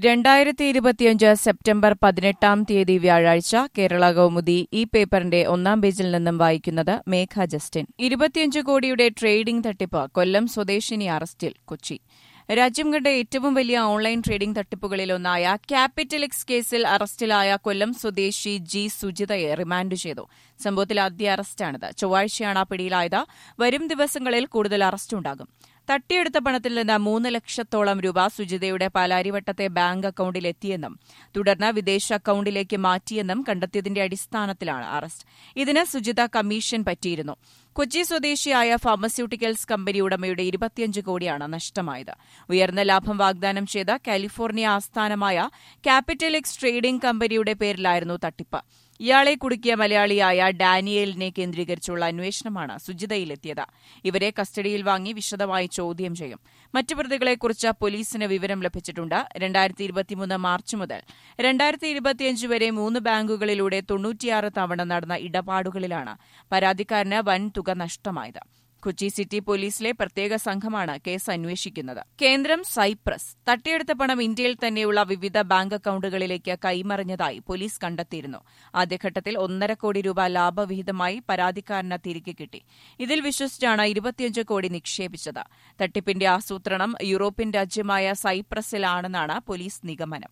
രണ്ടായിരത്തി ഇരുപത്തിയഞ്ച് സെപ്റ്റംബർ പതിനെട്ടാം തീയതി വ്യാഴാഴ്ച കേരള കൗമുദി ഈ പേപ്പറിന്റെ ഒന്നാം പേജിൽ നിന്നും വായിക്കുന്നത് മേഘ ജസ്റ്റിൻ ഇരുപത്തിയഞ്ച് കോടിയുടെ ട്രേഡിംഗ് തട്ടിപ്പ് കൊല്ലം സ്വദേശിനി അറസ്റ്റിൽ കൊച്ചി രാജ്യം കണ്ട ഏറ്റവും വലിയ ഓൺലൈൻ ട്രേഡിംഗ് തട്ടിപ്പുകളിലൊന്നായ ക്യാപിറ്റലിക്സ് കേസിൽ അറസ്റ്റിലായ കൊല്ലം സ്വദേശി ജി സുജിതയെ റിമാൻഡ് ചെയ്തു സംഭവത്തിൽ ആദ്യ അറസ്റ്റാണിത് ചൊവ്വാഴ്ചയാണ് പിടിയിലായത് വരും ദിവസങ്ങളിൽ കൂടുതൽ അറസ്റ്റുണ്ടാകും തട്ടിയെടുത്ത പണത്തിൽ നിന്ന് മൂന്ന് ലക്ഷത്തോളം രൂപ സുജിതയുടെ പാലാരിവട്ടത്തെ ബാങ്ക് അക്കൌണ്ടിൽ എത്തിയെന്നും തുടർന്ന് വിദേശ അക്കൌണ്ടിലേക്ക് മാറ്റിയെന്നും കണ്ടെത്തിയതിന്റെ അടിസ്ഥാനത്തിലാണ് അറസ്റ്റ് ഇതിന് സുജിത കമ്മീഷൻ പറ്റിയിരുന്നു കൊച്ചി സ്വദേശിയായ ഫാർമസ്യൂട്ടിക്കൽസ് കമ്പനി ഉടമയുടെ ഇരുപത്തിയഞ്ച് കോടിയാണ് നഷ്ടമായത് ഉയർന്ന ലാഭം വാഗ്ദാനം ചെയ്ത കാലിഫോർണിയ ആസ്ഥാനമായ ക്യാപിറ്റലിക്സ് ട്രേഡിംഗ് കമ്പനിയുടെ പേരിലായിരുന്നു തട്ടിപ്പ് ഇയാളെ കുടുക്കിയ മലയാളിയായ ഡാനിയേലിനെ കേന്ദ്രീകരിച്ചുള്ള അന്വേഷണമാണ് സുജിതയിലെത്തിയത് ഇവരെ കസ്റ്റഡിയിൽ വാങ്ങി വിശദമായി ചോദ്യം ചെയ്യും മറ്റു പ്രതികളെക്കുറിച്ച് പോലീസിന് വിവരം ലഭിച്ചിട്ടുണ്ട് രണ്ടായിരത്തി ഇരുപത്തിമൂന്ന് മാർച്ച് മുതൽ രണ്ടായിരത്തി ഇരുപത്തിയഞ്ച് വരെ മൂന്ന് ബാങ്കുകളിലൂടെ തൊണ്ണൂറ്റിയാറ് തവണ നടന്ന ഇടപാടുകളിലാണ് പരാതിക്കാരന് വൻ തുക നഷ്ടമായത് കൊച്ചി സിറ്റി പോലീസിലെ പ്രത്യേക സംഘമാണ് കേസ് അന്വേഷിക്കുന്നത് കേന്ദ്രം സൈപ്രസ് തട്ടിയെടുത്ത പണം ഇന്ത്യയിൽ തന്നെയുള്ള വിവിധ ബാങ്ക് അക്കൌണ്ടുകളിലേക്ക് കൈമറിഞ്ഞതായി പോലീസ് കണ്ടെത്തിയിരുന്നു ആദ്യഘട്ടത്തിൽ ഒന്നര കോടി രൂപ ലാഭവിഹിതമായി പരാതിക്കാരന് തിരികെ കിട്ടി ഇതിൽ വിശ്വസിച്ചാണ് ഇരുപത്തിയഞ്ച് കോടി നിക്ഷേപിച്ചത് തട്ടിപ്പിന്റെ ആസൂത്രണം യൂറോപ്യൻ രാജ്യമായ സൈപ്രസിലാണെന്നാണ് പോലീസ് നിഗമനം